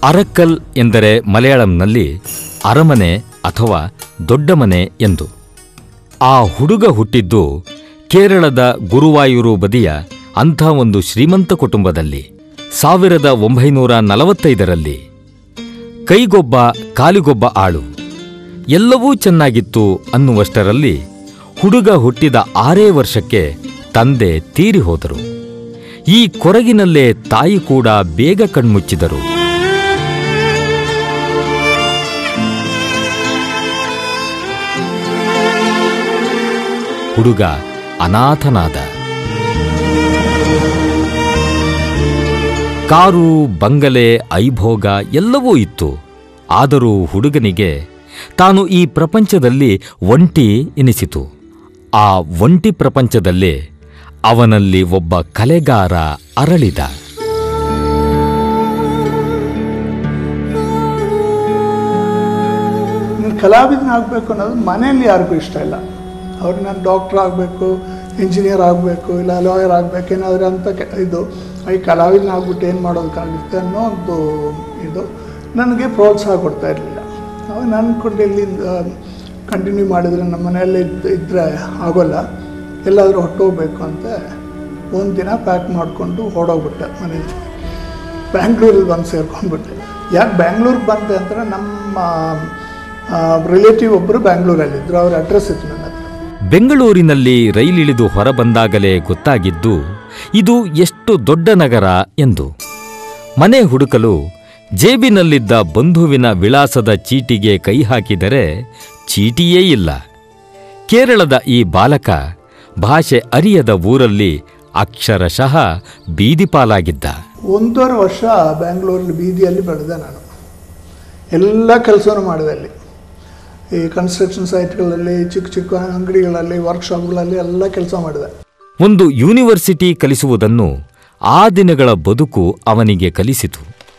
ಅರಕ್ಕಲ್ ಎಂದರೆ ಮಲಯಾಳಂನಲ್ಲಿ ಅರಮನೆ ಅಥವಾ ದೊಡ್ಡ ಮನೆ ಎಂದು ಆ ಹುಡುಗ ಹುಟ್ಟಿದ್ದು ಕೇರಳದ ಗುರುವಾಯೂರು ಬದಿಯ ಅಂಥ ಒಂದು ಶ್ರೀಮಂತ ಕುಟುಂಬದಲ್ಲಿ ಸಾವಿರದ ಒಂಬೈನೂರ ನಲವತ್ತೈದರಲ್ಲಿ ಕೈಗೊಬ್ಬ ಕಾಲಿಗೊಬ್ಬ ಆಳು ಎಲ್ಲವೂ ಚೆನ್ನಾಗಿತ್ತು ಅನ್ನುವಷ್ಟರಲ್ಲಿ ಹುಡುಗ ಹುಟ್ಟಿದ ಆರೇ ವರ್ಷಕ್ಕೆ ತಂದೆ ತೀರಿ ಹೋದರು ಈ ಕೊರಗಿನಲ್ಲೇ ತಾಯಿ ಕೂಡ ಬೇಗ ಕಣ್ಮುಚ್ಚಿದರು ಹುಡುಗ ಅನಾಥನಾದ ಕಾರು ಬಂಗಲೆ ಐಭೋಗ ಎಲ್ಲವೂ ಇತ್ತು ಆದರೂ ಹುಡುಗನಿಗೆ ತಾನು ಈ ಪ್ರಪಂಚದಲ್ಲಿ ಒಂಟಿ ಎನಿಸಿತು ಆ ಒಂಟಿ ಪ್ರಪಂಚದಲ್ಲೇ ಅವನಲ್ಲಿ ಒಬ್ಬ ಕಲೆಗಾರ ಅರಳಿದ ನಾನು ಕಲಾವಿದನ ಆಗಬೇಕು ಅನ್ನೋದು ಮನೆಯಲ್ಲಿ ಯಾರಿಗೂ ಇಷ್ಟ ಇಲ್ಲ ಅವ್ರು ನಾನು ಡಾಕ್ಟ್ರ್ ಆಗಬೇಕು ಇಂಜಿನಿಯರ್ ಆಗಬೇಕು ಇಲ್ಲ ಲಾಯರ್ ಆಗಬೇಕು ಏನಾದರೂ ಅಂತ ಕೆ- ಇದು ಈ ಕಲಾವಿದನ ಆಗ್ಬಿಟ್ಟು ಏನು ಮಾಡೋದಕ್ಕಾಗುತ್ತೆ ಅನ್ನೋ ಒಂದು ಇದು ನನಗೆ ಪ್ರೋತ್ಸಾಹ ಕೊಡ್ತಾ ಇರಲಿಲ್ಲ ಅವಾಗ ನಾನು ಅನ್ಕೊಂಡು ಇಲ್ಲಿಂದ ಕಂಟಿನ್ಯೂ ಮಾಡಿದರೆ ನಮ್ಮ ಮನೆಯಲ್ಲಿ ಇದ್ದು ಇದ್ದರೆ ಆಗೋಲ್ಲ ಎಲ್ಲಾದರೂ ಹೊಟ್ಟೋಗ್ಬೇಕು ಅಂತ ಒಂದು ದಿನ ಪ್ಯಾಕ್ ಮಾಡಿಕೊಂಡು ಹೊರಡೋಗ್ಬಿಟ್ಟೆ ಮನೇಲಿ ಬ್ಯಾಂಗ್ಳೂರಲ್ಲಿ ಬಂದು ಸೇರ್ಕೊಂಡ್ಬಿಟ್ಟೆ ಯಾಕೆ ಬ್ಯಾಂಗ್ಳೂರಿಗೆ ಬಂದೆ ಅಂದರೆ ನಮ್ಮ ರಿಲೇಟಿವ್ ಒಬ್ಬರು ಬ್ಯಾಂಗ್ಳೂರಲ್ಲಿದ್ದರು ಅವ್ರ ಅಡ್ರೆಸ್ ಇತ್ತು ನನ್ನ ಹತ್ರ ಬೆಂಗಳೂರಿನಲ್ಲಿ ರೈಲಿಳಿದು ಹೊರಬಂದಾಗಲೇ ಗೊತ್ತಾಗಿದ್ದು ಇದು ಎಷ್ಟು ದೊಡ್ಡ ನಗರ ಎಂದು ಮನೆ ಹುಡುಕಲು ಜೇಬಿನಲ್ಲಿದ್ದ ಬಂಧುವಿನ ವಿಳಾಸದ ಚೀಟಿಗೆ ಕೈ ಹಾಕಿದರೆ ಚೀಟಿಯೇ ಇಲ್ಲ ಕೇರಳದ ಈ ಬಾಲಕ ಭಾಷೆ ಅರಿಯದ ಊರಲ್ಲಿ ಅಕ್ಷರಶಃ ಬೀದಿಪಾಲಾಗಿದ್ದ ಒಂದೂವರೆ ವರ್ಷ ಬ್ಯಾಂಗ್ಳೂರಲ್ಲಿ ಬೀದಿಯಲ್ಲಿ ಬೆಳೆದೆ ನಾನು ಎಲ್ಲ ಕೆಲಸನೂ ಮಾಡಿದೆ ಅಲ್ಲಿ ಈ ಕನ್ಸ್ಟ್ರಕ್ಷನ್ ಸೈಟ್ಗಳಲ್ಲಿ ಚಿಕ್ಕ ಚಿಕ್ಕ ಅಂಗಡಿಗಳಲ್ಲಿ ವರ್ಕ್ಶಾಪ್ಗಳಲ್ಲಿ ಎಲ್ಲ ಕೆಲಸ ಮಾಡಿದೆ ಒಂದು ಯೂನಿವರ್ಸಿಟಿ ಕಲಿಸುವುದನ್ನು ಆ ದಿನಗಳ ಬದುಕು ಅವನಿಗೆ ಕಲಿಸಿತು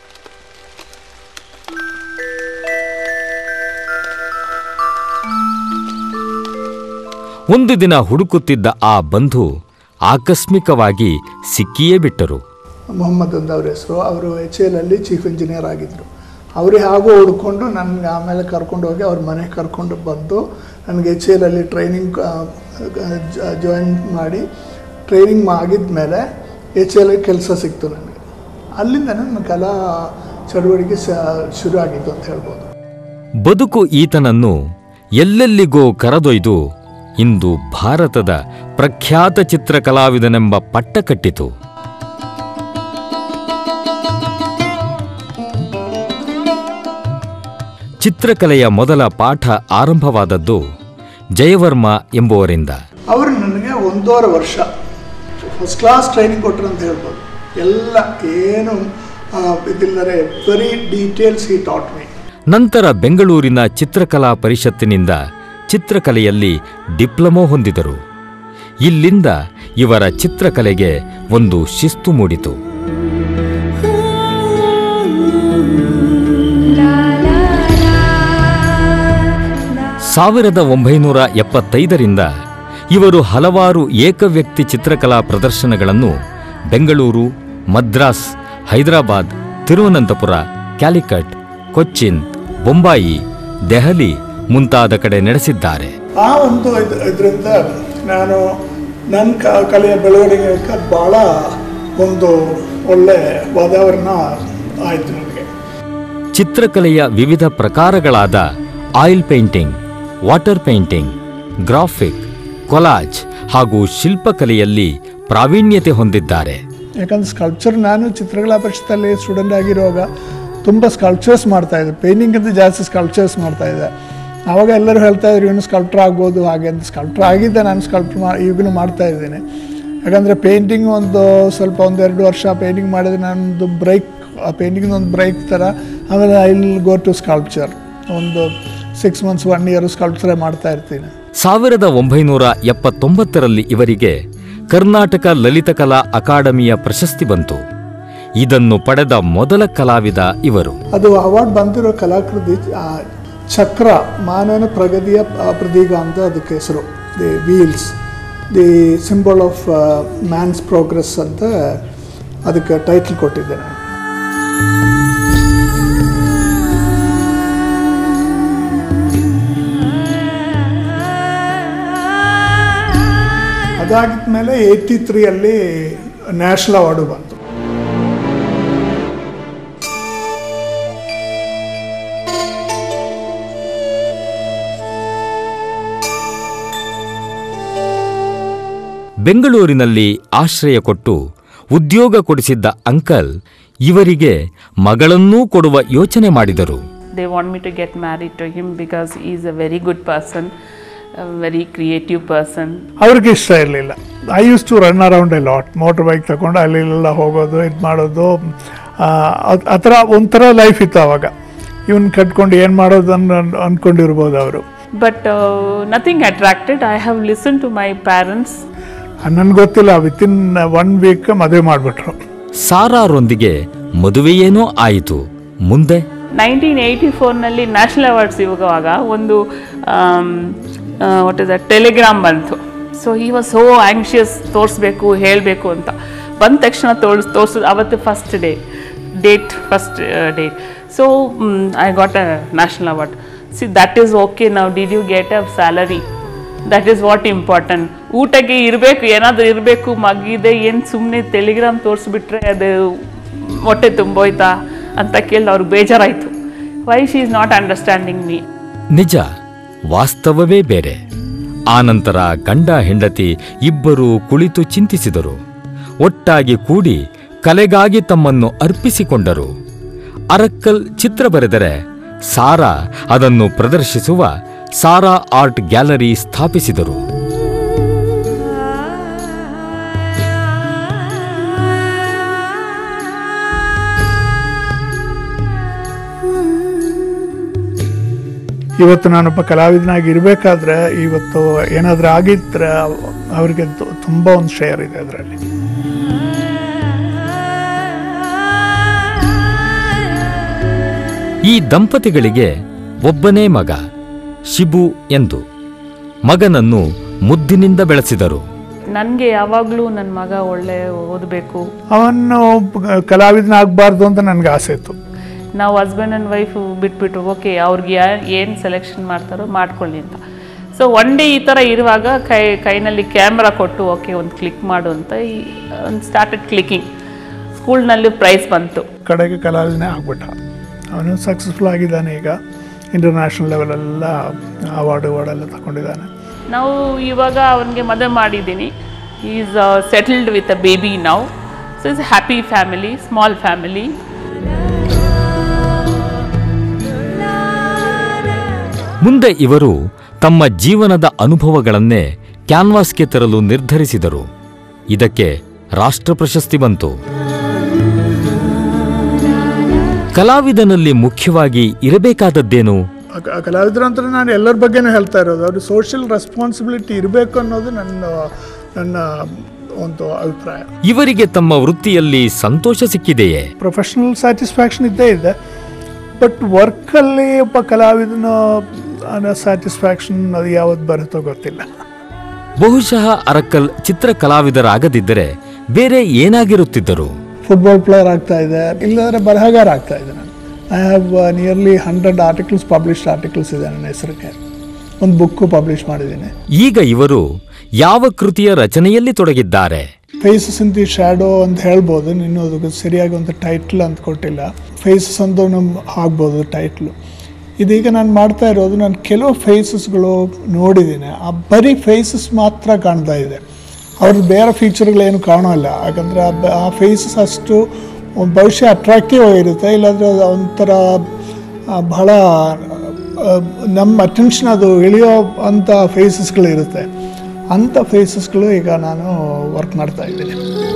ಒಂದು ದಿನ ಹುಡುಕುತ್ತಿದ್ದ ಆ ಬಂಧು ಆಕಸ್ಮಿಕವಾಗಿ ಸಿಕ್ಕಿಯೇ ಬಿಟ್ಟರು ಮೊಹಮ್ಮದ್ ಅಂತ ಅವ್ರ ಹೆಸರು ಅವರು ಎಚ್ ಎಲಲ್ಲಿ ಚೀಫ್ ಇಂಜಿನಿಯರ್ ಆಗಿದ್ದರು ಅವರು ಹೇಗೋ ಹುಡ್ಕೊಂಡು ನನಗೆ ಆಮೇಲೆ ಕರ್ಕೊಂಡು ಹೋಗಿ ಅವ್ರ ಮನೆಗೆ ಕರ್ಕೊಂಡು ಬಂದು ನನಗೆ ಎಚ್ ಎಲಲ್ಲಿ ಟ್ರೈನಿಂಗ್ ಜಾಯಿನ್ ಮಾಡಿ ಟ್ರೈನಿಂಗ್ ಆಗಿದ ಮೇಲೆ ಎಚ್ ಎಲ್ ಕೆಲಸ ಸಿಕ್ತು ನನಗೆ ಅಲ್ಲಿಂದ ನನ್ನ ಕಲಾ ಚಟುವಟಿಕೆ ಸ ಶುರು ಆಗಿತ್ತು ಅಂತ ಹೇಳ್ಬೋದು ಬದುಕು ಈತನನ್ನು ಎಲ್ಲೆಲ್ಲಿಗೋ ಕರೆದೊಯ್ದು ಇಂದು ಭಾರತದ ಪ್ರಖ್ಯಾತ ಚಿತ್ರಕಲಾವಿದನೆಂಬ ಪಟ್ಟ ಕಟ್ಟಿತು ಚಿತ್ರಕಲೆಯ ಮೊದಲ ಪಾಠ ಆರಂಭವಾದದ್ದು ಜಯವರ್ಮ ಎಂಬುವರಿಂದ ಅವರು ನನಗೆ ಒಂದೂವರೆ ವರ್ಷ ಫಸ್ಟ್ ಕ್ಲಾಸ್ ಟ್ರೈನಿಂಗ್ ಕೊಟ್ಟರು ಅಂತ ಹೇಳ್ಬೋದು ಎಲ್ಲ ಏನು ಆ, ಇದಿಲ್ಲದೆ ವೆರಿ ಡೀಟೇಲ್ಸ್ ಈ ಟಾಟ್ ಮೀ ನಂತರ ಬೆಂಗಳೂರಿನ ಚಿತ್ರಕಲಾ ಪರಿಷತ್ತಿನಿಂದ ಚಿತ್ರಕಲೆಯಲ್ಲಿ ಡಿಪ್ಲೊಮೊ ಹೊಂದಿದರು ಇಲ್ಲಿಂದ ಇವರ ಚಿತ್ರಕಲೆಗೆ ಒಂದು ಶಿಸ್ತು ಮೂಡಿತು ಸಾವಿರದ ಒಂಬೈನೂರ ಎಪ್ಪತ್ತೈದರಿಂದ ಇವರು ಹಲವಾರು ಏಕವ್ಯಕ್ತಿ ಚಿತ್ರಕಲಾ ಪ್ರದರ್ಶನಗಳನ್ನು ಬೆಂಗಳೂರು ಮದ್ರಾಸ್ ಹೈದರಾಬಾದ್ ತಿರುವನಂತಪುರ ಕ್ಯಾಲಿಕಟ್ ಕೊಚ್ಚಿನ್ ಬೊಂಬಾಯಿ ದೆಹಲಿ ಮುಂತಾದ ಕಡೆ ನಡೆಸಿದ್ದಾರೆ ಆ ಒಂದು ಇದು ಇದರಿಂದ ನಾನು ನನ್ನ ಕ ಕಲೆಯ ಬೆಳವಣಿಗೆಗೆ ಭಾಳ ಒಂದು ಒಳ್ಳೆ ವಾತಾವರಣ ಆಯಿತು ನನಗೆ ಚಿತ್ರಕಲೆಯ ವಿವಿಧ ಪ್ರಕಾರಗಳಾದ oil painting water painting graphic collage ಹಾಗೂ ಶಿಲ್ಪಕಲೆಯಲ್ಲಿ ಪ್ರಾವೀಣ್ಯತೆ ಹೊಂದಿದ್ದಾರೆ ಯಾಕಂದ್ರೆ ಸ್ಕಲ್ಪ್ಚರ್ ನಾನು ಚಿತ್ರಕಲಾ ಪರಿಷತ್ತಲ್ಲಿ ಸ್ಟೂಡೆಂಟ್ ಆಗಿರುವಾಗ ತುಂಬ ಸ್ಕಲ್ಪ್ಚರ್ಸ್ ಮಾಡ್ತಾಯಿದ್ದೆ ಪೇಂಟಿಂಗಿಂತ ಜಾಸ್ತಿ ಸ್ಕಲ್ಪ್ಚರ್ಸ್ ಮಾಡ್ತಾಯಿದ್ದೆ ಆವಾಗ ಎಲ್ಲರೂ ಹೇಳ್ತಾ ಇದ್ರು ಇವನು ಸ್ಕಲ್ಪ್ಟರ್ ಆಗ್ಬೋದು ಹಾಗೆ ಅಂತ ಸ್ಕಲ್ಪ್ಟರ್ ಆಗಿದ್ದೆ ನಾನು ಸ್ಕಲ್ಪ್ಟರ್ ಮಾ ಈಗಲೂ ಮಾಡ್ತಾ ಇದ್ದೀನಿ ಯಾಕಂದರೆ ಪೇಂಟಿಂಗ್ ಒಂದು ಸ್ವಲ್ಪ ಒಂದು ಎರಡು ವರ್ಷ ಪೇಂಟಿಂಗ್ ಮಾಡಿದ್ರೆ ನಾನೊಂದು ಬ್ರೇಕ್ ಆ ಪೇಂಟಿಂಗ್ ಒಂದು ಬ್ರೇಕ್ ಥರ ಆಮೇಲೆ I will go to sculpture ಒಂದು ಸಿಕ್ಸ್ ಮಂತ್ಸ್ ಒನ್ ಇಯರ್ ಸ್ಕಲ್ಪ್ಚರೇ ಮಾಡ್ತಾ ಇರ್ತೀನಿ ಸಾವಿರದ ಒಂಬೈನೂರ ಎಪ್ಪತ್ತೊಂಬತ್ತರಲ್ಲಿ ಇವರಿಗೆ ಕರ್ನಾಟಕ ಲಲಿತಕಲಾ ಅಕಾಡೆಮಿಯ ಪ್ರಶಸ್ತಿ ಬಂತು ಇದನ್ನು ಪಡೆದ ಮೊದಲ ಕಲಾವಿದ ಇವರು ಅದು ಅವಾರ್ಡ್ ಬಂದಿರೋ ಕಲಾಕೃತಿ ಆ, ಚಕ್ರ ಮಾನವನ ಪ್ರಗತಿಯ ಆ, ಪ್ರತೀಕ ಅಂತ ಅದಕ್ಕೆ ಹೆಸರು the wheels the symbol of man's progress ಅಂತ ಅದಕ್ಕೆ ಟೈಟ್ಲ್ ಕೊಟ್ಟಿದ್ದೆ ನಾನು ಇದಾಗಿದ ಮೇಲೆ ಏಯ್ಟಿ ತ್ರೀಯಲ್ಲಿ ನ್ಯಾಷನಲ್ ಅವಾರ್ಡು ಬಂತು ಬೆಂಗಳೂರಿನಲ್ಲಿ ಆಶ್ರಯ ಕೊಟ್ಟು ಉದ್ಯೋಗ ಕೊಡಿಸಿದ್ದ ಅಂಕಲ್ ಇವರಿಗೆ ಮಗಳನ್ನೂ ಕೊಡುವ ಯೋಚನೆ ಮಾಡಿದರು They want me to get married to him because he is a very good person, a very creative person. ಅವ್ರಿಗೆ ಇಷ್ಟ ಇರಲಿಲ್ಲ I use to run around a lot motorbike ತಗೊಂಡು ಅಲ್ಲೆಲ್ಲ ಹೋಗೋದು ಇದು ಮಾಡೋದು ಆ, ಅದ್- ಆ ಥರ ಒಂಥರ ಲೈಫ್ ಇತ್ತು ಅವಾಗ ಇವನ್ ಕಟ್ಕೊಂಡು ಏನು ಮಾಡೋದು ಅನ್ ಅಂದ್ಕೊಂಡಿರ್ಬೋದು ಅವರು But uh, nothing attracted. I have listened to my parents. ನನ್ಗೆ ಗೊತ್ತಿಲ್ಲ ವಿತಿನ್ ಒನ್ ವೀಕ್ ಮದುವೆ ಮಾಡಿಬಿಟ್ರು ಸಾರಾರೊಂದಿಗೆ ಮದುವೆಯೇನೋ ಆಯಿತು ಮುಂದೆ ನೈನ್ಟೀನ್ ಏಯ್ಟಿ ಫೋರ್ನಲ್ಲಿ ನ್ಯಾಷನಲ್ ಅವಾರ್ಡ್ಸ್ ಇವಾಗವಾಗ ಒಂದು ವಾಟ್ ಇಸ್ ಅ ಟೆಲಿಗ್ರಾಮ್ ಬಂತು so he was so anxious ತೋರಿಸ್ಬೇಕು ಹೇಳಬೇಕು ಅಂತ ಬಂದ ತಕ್ಷಣ ತೋರ್ಸ್ ತೋರಿಸೋದು ಅವತ್ತು first day date first date so I got a national award see that is okay ನಾವು did you get a salary that is what important ಊಟಕ್ಕೆ ಇರಬೇಕು ಏನಾದರೂ ಇರಬೇಕು ಮಗಿದೆ ಏನು ಸುಮ್ಮನೆ ಟೆಲಿಗ್ರಾಮ್ ತೋರಿಸ್ಬಿಟ್ರೆ ಅದು ಹೊಟ್ಟೆ ತುಂಬೋಯ್ತಾ ಅಂತ ಕೇಳಿ ಅವ್ರಿಗೆ ಬೇಜಾರಾಯಿತು why she is not understanding me ನಿಜ ವಾಸ್ತವವೇ ಬೇರೆ ಆನಂತರ ಗಂಡ ಹೆಂಡತಿ ಇಬ್ಬರೂ ಕುಳಿತು ಚಿಂತಿಸಿದರು ಒಟ್ಟಾಗಿ ಕೂಡಿ ಕಲೆಗಾಗಿ ತಮ್ಮನ್ನು ಅರ್ಪಿಸಿಕೊಂಡರು ಅರಕ್ಕಲ್ ಚಿತ್ರ ಬರೆದರೆ ಸಾರಾ ಅದನ್ನು ಪ್ರದರ್ಶಿಸುವ ಸಾರಾ ಆರ್ಟ್ ಗ್ಯಾಲರಿ ಸ್ಥಾಪಿಸಿದರು ಇವತ್ತು ನಾನೊಬ್ಬ ಕಲಾವಿದನಾಗಿ ಇರಬೇಕಾದ್ರೆ ಇವತ್ತು ಏನಾದರೂ ಆಗಿದ್ರೆ ಅವರಿಗೆ ತುಂಬ ಒಂದು ಶೇರ್ ಇದೆ ಅದರಲ್ಲಿ ಈ ದಂಪತಿಗಳಿಗೆ ಒಬ್ಬನೇ ಮಗ ಶಿಬು ಎಂದು ಮಗನನ್ನು ಮುದ್ದಿನಿಂದ ಬೆಳೆಸಿದರು ನನಗೆ ಯಾವಾಗಲೂ ನನ್ನ ಮಗ ಒಳ್ಳೆ ಓದಬೇಕು ಅವನು ಕಲಾವಿದನಾಗಬಾರ್ದು ಅಂತ ನನಗೆ ಆಸೆ ಇತ್ತು ನಾವು ಹಸ್ಬೆಂಡ್ ಆ್ಯಂಡ್ ವೈಫ್ ಬಿಟ್ಬಿಟ್ಟು ಓಕೆ ಅವ್ರಿಗೆ ಯಾ ಏನು ಸೆಲೆಕ್ಷನ್ ಮಾಡ್ತಾರೋ ಮಾಡ್ಕೊಳ್ಳಿ ಅಂತ ಸೊ ಒನ್ ಡೇ ಈ ಥರ ಇರುವಾಗ ಕೈ ಕೈನಲ್ಲಿ ಕ್ಯಾಮ್ರಾ ಕೊಟ್ಟು ಓಕೆ ಒಂದು ಕ್ಲಿಕ್ ಮಾಡು ಅಂತ ಒಂದು ಸ್ಟಾರ್ಟೆಡ್ ಕ್ಲಿಕ್ಕಿಂಗ್ ಸ್ಕೂಲ್ನಲ್ಲಿ ಪ್ರೈಸ್ ಬಂತು ಕಡೆಗೆ ಕಲಾವಿದನೇ ಆಗ್ಬಿಟ್ಟ ಅವನು ಸಕ್ಸಸ್ಫುಲ್ ಆಗಿದ್ದಾನೆ ಈಗ ಇಂಟರ್ನ್ಯಾಷನಲ್ ಲೆವೆಲೆಲ್ಲ ಅವಾರ್ಡ್ ಅವಾರ್ಡ್ ಎಲ್ಲ ತಗೊಂಡಿದ್ದಾನೆ ನಾವು ಇವಾಗ ಅವನಿಗೆ ಮದುವೆ ಮಾಡಿದ್ದೀನಿ is settled with a baby ನಾವು so is happy family small family ಮುಂದೆ ಇವರು ತಮ್ಮ ಜೀವನದ ಅನುಭವಗಳನ್ನೇ ಕ್ಯಾನ್ವಾಸ್ಗೆ ತರಲು ನಿರ್ಧರಿಸಿದರು ಇದಕ್ಕೆ ರಾಷ್ಟ್ರ ಪ್ರಶಸ್ತಿ ಬಂತು ಕಲಾವಿದನಲ್ಲಿ ಮುಖ್ಯವಾಗಿ ಇರಬೇಕಾದದ್ದೇನು ಕ- ಕಲಾವಿದರು ಅಂತ ನಾನು ಎಲ್ಲರ ಬಗ್ಗೆನೂ ಹೇಳ್ತಾ ಇರೋದು ಅವರು ಸೋಷಿಯಲ್ ರೆಸ್ಪಾನ್ಸಿಬಿಲಿಟಿ ಇರಬೇಕು ಅನ್ನೋದು ನನ್ನ ನನ್ನ ಒಂದು ಅಭಿಪ್ರಾಯ ಇವರಿಗೆ ತಮ್ಮ ವೃತ್ತಿಯಲ್ಲಿ ಸಂತೋಷ ಸಿಕ್ಕಿದೆಯೇ ಪ್ರೊಫೆಷ್ನಲ್ ಸ್ಯಾಟಿಸ್ಫ್ಯಾಕ್ಷನ್ ಇದ್ದೇ ಇದೆ ಬಟ್ ವರ್ಕಲ್ಲಿ ಒಬ್ಬ ಕಲಾವಿದನ ಅನ್ನೋ ಸ್ಯಾಟಿಸ್ಫ್ಯಾಕ್ಷನ್ ಅದು ಯಾವತ್ತು ಬರುತ್ತೋ ಗೊತ್ತಿಲ್ಲ ಬಹುಶಃ ಅರಕ್ಕಲ್ ಚಿತ್ರ ಕಲಾವಿದರಾಗದಿದ್ದರೆ ಬೇರೆ ಏನಾಗಿರುತ್ತಿದ್ದರು ಫುಟ್ಬಾಲ್ ಪ್ಲೇಯರ್ ಆಗ್ತಾ ಇದೆ ಇಲ್ಲದ್ರೆ ಬರಹಗಾರ ಆಗ್ತಾ ಇದೆ ನಾನು I have nearly hundred articles published articles ಇದೆ ನನ್ನ ಹೆಸರಿಗೆ ಒಂದು ಬುಕ್ಕು ಪಬ್ಲಿಷ್ ಮಾಡಿದ್ದೀನಿ ಈಗ ಇವರು ಯಾವ ಕೃತಿಯ ರಚನೆಯಲ್ಲಿ ತೊಡಗಿದ್ದಾರೆ ಫೇಸಸ್ ಇನ್ ದಿ ಶ್ಯಾಡೋ ಅಂತ ಹೇಳ್ಬೋದು ಇನ್ನು ಅದಕ್ಕೆ ಸರಿಯಾಗಿ ಒಂದು ಟೈಟ್ಲ್ ಅಂತ ಕೊಟ್ಟಿಲ್ಲ ಫೇಸಸ್ ಅಂತ ನಮ್ಮ ಆಗ್ಬೋದು ಟೈಟ್ಲು ಇದೀಗ ನಾನು ಮಾಡ್ತಾ ಇರೋದು ನಾನು ಕೆಲವು ಫೇಸಸ್ಗಳು ನೋಡಿದ್ದೀನಿ ಆ ಬರೀ ಫೇಸಸ್ ಮಾತ್ರ ಕಾಣ್ತಾ ಇದೆ ಅವ್ರದ್ದು ಬೇರೆ ಫೀಚರ್ಗಳೇನು ಕಾಣೋಲ್ಲ ಯಾಕಂದರೆ ಆ ಬ- ಆ ಫೇಸಸ್ ಅಷ್ಟು ಒಂದ್ ಬಹುಶಃ ಅಟ್ರಾಕ್ಟಿವ್ ಆಗಿರುತ್ತೆ ಇಲ್ಲಾಂದರೆ ಅದು ಒಂಥರ ಆ, ಬಹಳ ಆ, ನಮ್ಮ ಅಟೆನ್ಷನ್ ಅದು ಎಳೆಯೋ ಅಂಥ ಫೇಸಸ್ಗಳಿರುತ್ತೆ ಅಂಥ ಫೇಸಸ್ಗಳು ಈಗ ನಾನು ವರ್ಕ್ ಮಾಡ್ತಾ ಇದ್ದೀನಿ